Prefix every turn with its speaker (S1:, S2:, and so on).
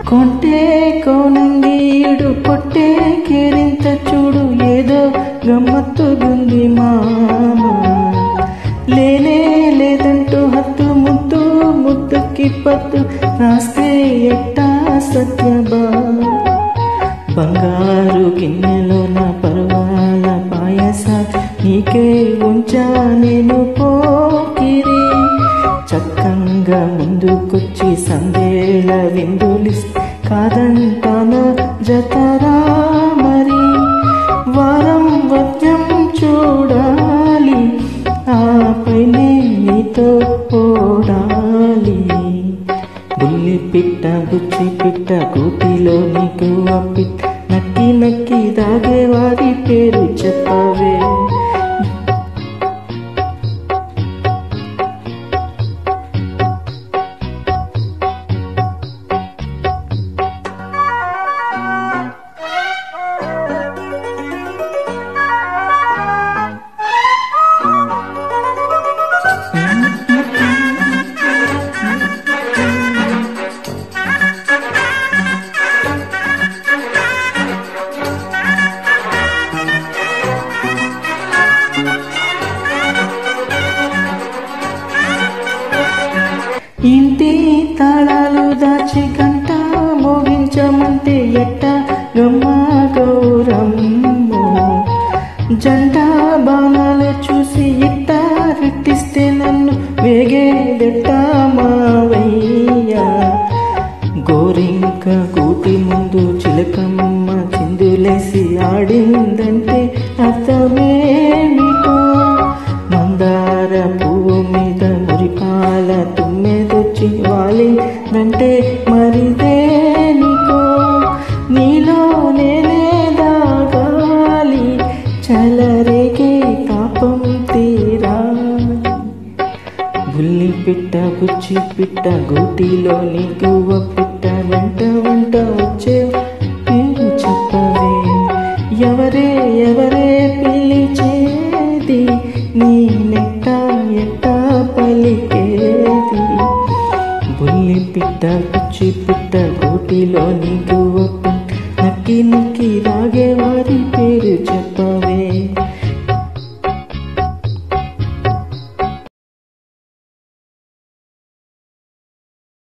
S1: కొంటే కోనంగీడు కొట్టే కేరింత చూడు ఏదో గమ్మత్తుగుంది మామ లేనే లేదంటూ హత్తు ముద్దు ముద్దుకి పత్తు రాస్తే ఎట్టా సత్యబా బంగారు గిన్నెలో నా పర్వాల పాయస నీకే ఉంచా నేను పోకిరి చక్కంగా ముందుకొచ్చి సందేళ విందులిస్ కాదంటాన జతరా మరి వారం వద్యం చూడాలి ఆపైనే నీతో ఓడాలి బుల్లి పిట్ట బుచ్చి పిట్ట కూటిలో నీకు పిట్ట నక్కి నక్కి దాగే వారి పేరు చెప్పవే ఇంటి తాళాలు దాచి గంట మోగించమంటే ఎట్ట గమ్మ గౌరమ్మ జంట బాణాలు చూసి ఇట్ట రెట్టిస్తే నన్ను వేగేదెట్ట మావయ్యా గోరింక కూటి ముందు చిలకమ్మ చిందులేసి ఆడిందంటే అర్థమేమిటో మందార పువ్వు మీద మురిపాల తుమ్మెదొచ్చి వాలిందంటే మరిదేనికో నీలో నేనే దాగాలి చలరేగే తాపం తీరాలి బుల్లి పిట్ట బుచ్చి పిట్ట గూటిలో నీకు పిట్ట వెంట వెంట వచ్చే పేరు చెప్పవే ఎవరే ఎవరే పిలిచేది నీ నెట్ట ఎట్ట పలికేది బుల్లి పిట్ట బుచ్చి పిట్ట గూటిలో నీకు పిట్ట నక్కి నక్కి